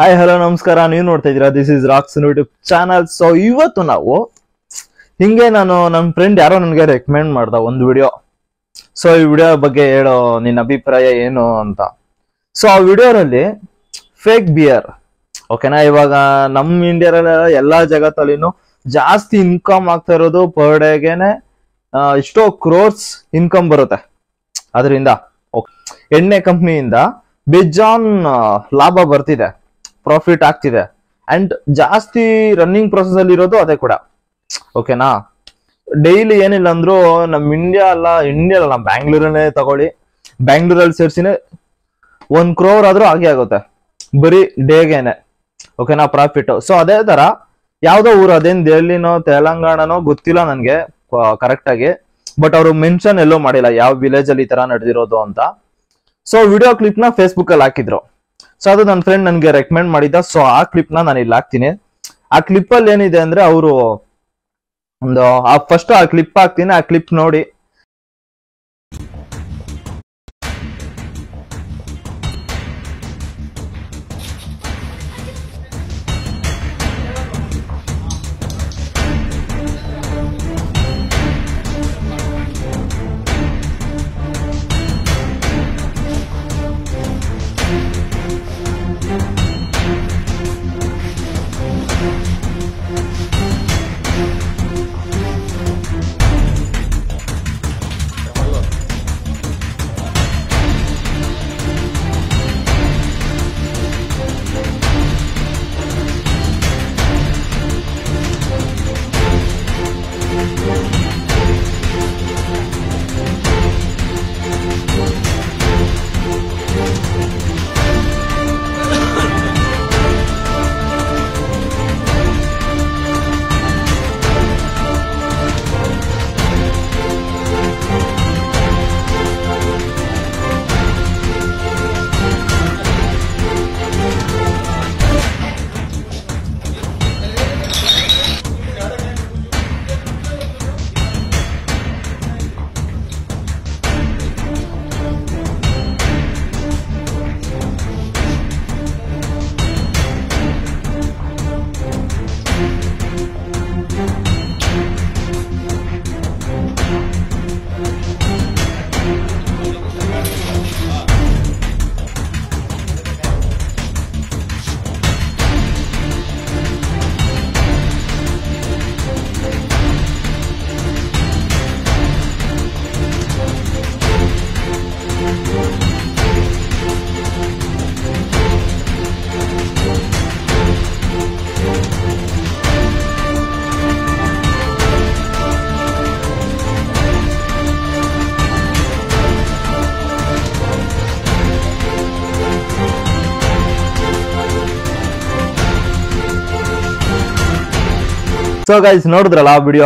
hi hello ನಮಸ್ಕಾರ ನೀವು ನೋಡ್ತಾ ಇದ್ದೀರಾ this is rocks YouTube channel so ಇವತ್ತು ನಾವು ಹಿಂಗೆ ನಾನು ನನ್ನ ಫ್ರೆಂಡ್ ಯಾರೋ ನನಗೆ ರೆಕಮೆಂಡ್ ಮಾಡ್ದ ಒಂದು ವಿಡಿಯೋ ಸೊ ಈ ವಿಡಿಯೋ ಬಗ್ಗೆ ಹೇಳೋ ನಿನ್ನ ಅಭಿಪ್ರಾಯ ಏನು ಅಂತ ಸೊ ಆ ವಿಡಿಯೋದಲ್ಲಿ ಫೇಕ್ ಬಿಯರ್ ಓಕೆನಾ ಇವಾಗ ನಮ್ಮ ಇಂಡಿಯಾದಲ್ಲಿ ಎಲ್ಲಾ ಜಗತ್ತಲ್ಲಿನೂ ಜಾಸ್ತಿ ಇನ್ಕಮ್ ಆಗ್ತಾ ಇರೋದು ಪರ್ ಡೇಗೆನೆ ಎಷ್ಟೋ ಕ್ರೋರ್ಸ್ ಇನ್ಕಮ್ ಬರುತ್ತೆ ಅದರಿಂದ ಎಣ್ಣೆ ಕಂಪ್ನಿಯಿಂದ ಬೇಜಾನ್ ಲಾಭ ಬರ್ತಿದೆ ಪ್ರಾಫಿಟ್ ಆಗ್ತಿದೆ ಅಂಡ್ ಜಾಸ್ತಿ ರನ್ನಿಂಗ್ ಪ್ರೊಸೆಸ್ ಅಲ್ಲಿ ಇರೋದು ಅದೇ ಕೂಡ ಓಕೆನಾ ಡೈಲಿ ಏನಿಲ್ಲ ಅಂದ್ರೂ ನಮ್ ಇಂಡಿಯಾ ಅಲ್ಲ ಇಂಡಿಯಾ ಅಲ್ಲ ಬ್ಯಾಂಗ್ಳೂರನ್ನೇ ತಗೊಳ್ಳಿ ಬ್ಯಾಂಗ್ಳೂರಲ್ಲಿ ಸೇರ್ಸಿನೇ ಒಂದ್ ಕ್ರೋರ್ ಆದ್ರೂ ಹಾಗೆ ಆಗುತ್ತೆ ಬರೀ ಡೇಗೇನೆ ಓಕೆನಾ ಪ್ರಾಫಿಟ್ ಸೊ ಅದೇ ತರ ಯಾವ್ದೋ ಊರು ಅದೇನ್ ದೆಹಲಿನೋ ತೆಲಂಗಾಣನೋ ಗೊತ್ತಿಲ್ಲ ನನ್ಗೆ ಕರೆಕ್ಟ್ ಆಗಿ ಬಟ್ ಅವರು ಮೆನ್ಷನ್ ಎಲ್ಲೋ ಮಾಡಿಲ್ಲ ಯಾವ ವಿಲೇಜ್ ಅಲ್ಲಿ ಈ ತರ ನಡೆದಿರೋದು ಅಂತ ಸೊ ವಿಡಿಯೋ ಕ್ಲಿಪ್ ನ ಫೇಸ್ಬುಕ್ ಅಲ್ಲಿ ಹಾಕಿದ್ರು ಸೊ ಅದು ನನ್ನ ಫ್ರೆಂಡ್ ನನ್ಗೆ ರೆಕಮೆಂಡ್ ಮಾಡಿದ್ದ ಸೊ ಆ ಕ್ಲಿಪ್ ನ ನಾನು ಇಲ್ಲಿ ಹಾಕ್ತೀನಿ ಆ ಕ್ಲಿಪ್ ಅಲ್ಲಿ ಏನಿದೆ ಅಂದ್ರೆ ಅವರು ಒಂದು ಆ ಫಸ್ಟ್ ಆ ಕ್ಲಿಪ್ ಹಾಕ್ತೀನಿ ಆ ಕ್ಲಿಪ್ ನೋಡಿ ಸೊ ಗೈಸ್ ನೋಡಿದ್ರಲ್ಲ ಆ ವಿಡಿಯೋ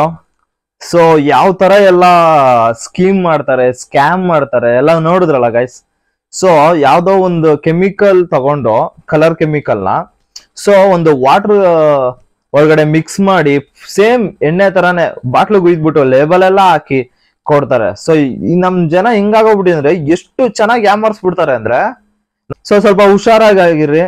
ಸೊ ಯಾವ ತರ ಎಲ್ಲ ಸ್ಕೀಮ್ ಮಾಡ್ತಾರೆ ಸ್ಕ್ಯಾಮ್ ಮಾಡ್ತಾರೆ ಎಲ್ಲ ನೋಡಿದ್ರಲ್ಲ ಗೈಸ್ ಸೊ ಯಾವ್ದೋ ಒಂದು ಕೆಮಿಕಲ್ ತಗೊಂಡು ಕಲರ್ ಕೆಮಿಕಲ್ ನ ಸೊ ಒಂದು ವಾಟರ್ ಒಳಗಡೆ ಮಿಕ್ಸ್ ಮಾಡಿ ಸೇಮ್ ಎಣ್ಣೆ ತರಾನೇ ಬಾಟ್ಲು ಗುಯ್ದ್ಬಿಟ್ಟು ಲೇಬಲ್ ಎಲ್ಲ ಹಾಕಿ ಕೊಡ್ತಾರೆ ಸೊ ಈ ನಮ್ ಜನ ಹಿಂಗಾಗೋಗ್ಬಿಟ್ಟಿದ್ರೆ ಎಷ್ಟು ಚೆನ್ನಾಗಿ ಯಾಮರ್ಸ್ಬಿಡ್ತಾರೆ ಅಂದ್ರೆ ಸೊ ಸ್ವಲ್ಪ ಹುಷಾರಾಗಿರ್ರಿ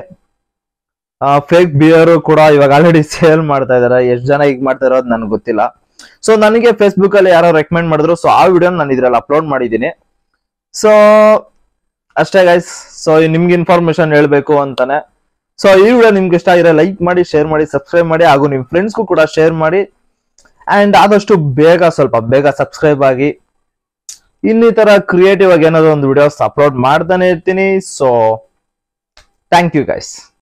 ಫೇಕ್ ಬಿಯರ್ ಕೂಡ ಇವಾಗ ಆಲ್ರೆಡಿ ಸೇಲ್ ಮಾಡ್ತಾ ಇದಾರೆ ಎಷ್ಟು ಜನ ಈಗ ಮಾಡ್ತಾ ಇರೋದು ನನ್ಗೆ ಗೊತ್ತಿಲ್ಲ ಸೊ ನನಗೆ ಫೇಸ್ಬುಕ್ ಅಲ್ಲಿ ಯಾರೋ ರೆಕಮೆಂಡ್ ಮಾಡಿದ್ರು ಸೊ ಆ ವಿಡಿಯೋ ನಾನು ಇದ್ರಲ್ಲಿ ಅಪ್ಲೋಡ್ ಮಾಡಿದ್ದೀನಿ ಸೊ ಅಷ್ಟೇ ಗೈಸ್ ಸೊ ನಿಮ್ಗೆ ಇನ್ಫಾರ್ಮೇಶನ್ ಹೇಳ್ಬೇಕು ಅಂತಾನೆ ಸೊ ಈ ವಿಡಿಯೋ ನಿಮ್ಗೆ ಇಷ್ಟ ಆಗಿರೋ ಲೈಕ್ ಮಾಡಿ ಶೇರ್ ಮಾಡಿ ಸಬ್ಸ್ಕ್ರೈಬ್ ಮಾಡಿ ಹಾಗೂ ನಿಮ್ ಫ್ರೆಂಡ್ಸ್ಗೂ ಕೂಡ ಶೇರ್ ಮಾಡಿ ಅಂಡ್ ಆದಷ್ಟು ಬೇಗ ಸ್ವಲ್ಪ ಬೇಗ ಸಬ್ಸ್ಕ್ರೈಬ್ ಆಗಿ ಇನ್ನಿತರ ಕ್ರಿಯೇಟಿವ್ ಆಗಿ ಏನಾದ್ರು ಒಂದು ವಿಡಿಯೋಸ್ ಅಪ್ಲೋಡ್ ಮಾಡ್ತಾನೆ ಇರ್ತೀನಿ ಸೊ ಥ್ಯಾಂಕ್ ಯು ಗೈಸ್